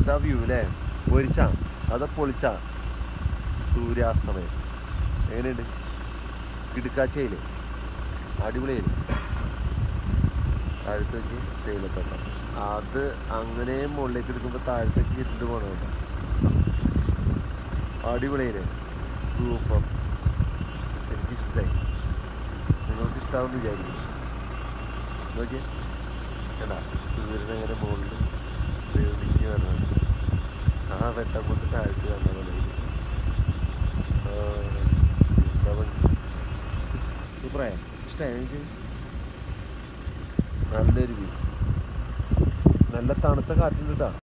എന്താ വ്യൂ അല്ലേ പൊരിച്ച അതാ പൊളിച്ച സൂര്യാസ്തമയം എങ്ങനെയുണ്ട് കിടുക്കാച്ചയില് അടിപൊളിയില് താഴത്തേക്ക് തേയിലത്തോട്ടം അത് അങ്ങനെ മുകളിലേക്ക് എടുക്കുമ്പോൾ താഴത്തേക്ക് ഇരുണ്ട് പോകണം കേട്ടോ അടിപൊളിയില് സൂപ്പർ എനിക്കിഷ്ടമായി നിങ്ങൾക്ക് ഇഷ്ടാവുമെന്ന് വിചാരിക്കും നോക്കിയേ കേട്ടാ സൂര്യൻ അങ്ങനെ മുകളിൽ ഇടിഞ്ഞ് വരുന്നത് ആ വെട്ടം കൊണ്ട് താഴ്ത്തി വന്ന പോലെ സൂപ്പറായ ഇഷ്ടമായി എനിക്ക് നല്ലൊരു വ്യൂ നല്ല തണുത്ത കാറ്റുണ്ട് കേട്ടോ